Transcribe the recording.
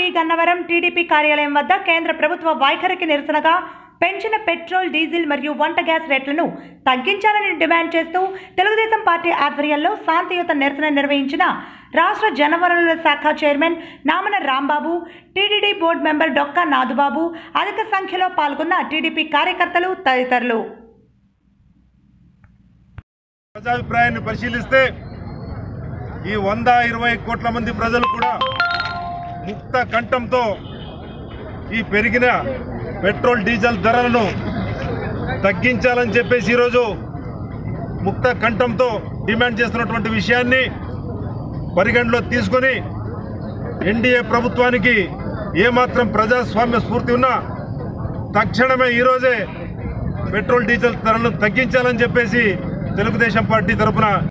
Gannavaram TDP కార్యాలయం వద్ద కేంద్ర ప్రభుత్వ వైఖరికి నిరసనగా పెంచిన పెట్రోల్ డీజిల్ మరియు వంట గ్యాస్ రేట్లను తగ్గించాలని డిమాండ్ చేస్తూ తెలుగుదేశం పార్టీ ఆధ్వర్యంలో శాంతియుత నిరసన నిర్వహించిన రాష్ట్ర జనవనరుల శాఖ chairman Namana Rambabu TDD board member Dokka Nadubabu అధిక సంఖ్యలో పాల్గొన్న టీడీపీ కార్యకర్తలు తదితరులు ప్రజాభిప్రాయాన్ని పరిశీలిస్తే ఈ వంద ఇరవై కోట్ల మంది ప్రజలు కూడా ముక్త కంఠంతో ఈ పెరిగిన పెట్రోల్ డీజిల్ ధరలను తగ్గించాలని చెప్పేసి ఈరోజు ముక్త కంఠంతో డిమాండ్ చేస్తున్నటువంటి విషయాన్ని పరిగణలో తీసుకొని ఎన్డీఏ ప్రభుత్వానికి ఏమాత్రం ప్రజాస్వామ్య స్ఫూర్తి ఉన్నా తక్షణమే ఈరోజే పెట్రోల్ డీజిల్ ధరలను తగ్గించాలని చెప్పేసి తెలుగుదేశం పార్టీ తరఫున